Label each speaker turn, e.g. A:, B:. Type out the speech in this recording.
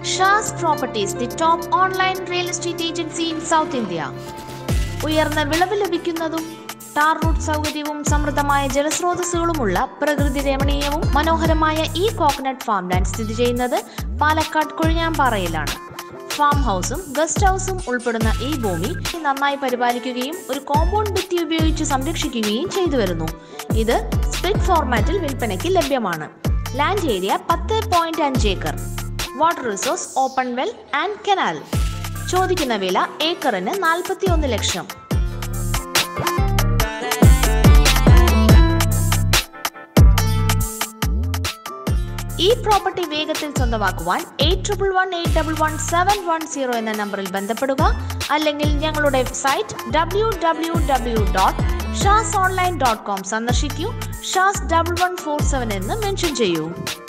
A: ഷാസ് properties the top online real estate agency in South India ഉയർന്ന വിളവ് ലഭിക്കുന്നതും tar root സൗകര്യവും സമൃദ്ധമായ ജലസ്രോതസ്സുകളുമുള്ള പ്രകൃതി രമണീയവും മനോഹരമായ ഈ കോക്കനട്ട് ഫാം ലാൻഡ് സ്ഥിതി ചെയ്യുന്നത് പാലക്കാട് കൊഴിഞ്ഞാമ്പാറയിലാണ് ഫാം ഹൗസും ഗസ്റ്റ് ഹൗസും ഉൾപ്പെടുന്ന ഈ ഭൂമി നന്നായി പരിപാലിക്കുകയും ഒരു കോമ്പൗണ്ട് ഭിത്തി ഉപയോഗിച്ച് സംരക്ഷിക്കുകയും ചെയ്തു വരുന്നു ഇത് സ്പ്ലിറ്റ് ഫോർമാറ്റിൽ വിൽപ്പനയ്ക്ക് ലഭ്യമാണ് ലാൻഡ് ഏരിയ പത്ത് പോയിന്റ് അഞ്ച് acre water resource open well and canal ചോദിക്കുന്ന വില ഏക്കറിന് നാൽപ്പത്തി ഒന്ന് ലക്ഷം ഈ പ്രോപ്പർട്ടി വേഗത്തിൽ സ്വന്തമാക്കുവാൻ eight triple one eight double one seven one zero എന്ന നമ്പറിൽ ബന്ധപ്പെടുക അല്ലെങ്കിൽ ഞങ്ങളുടെ website W W W dot shaz online dot com സന്ദർശിക്കൂ shaz double one four seven എന്ന് മെൻഷൻ ചെയ്യൂ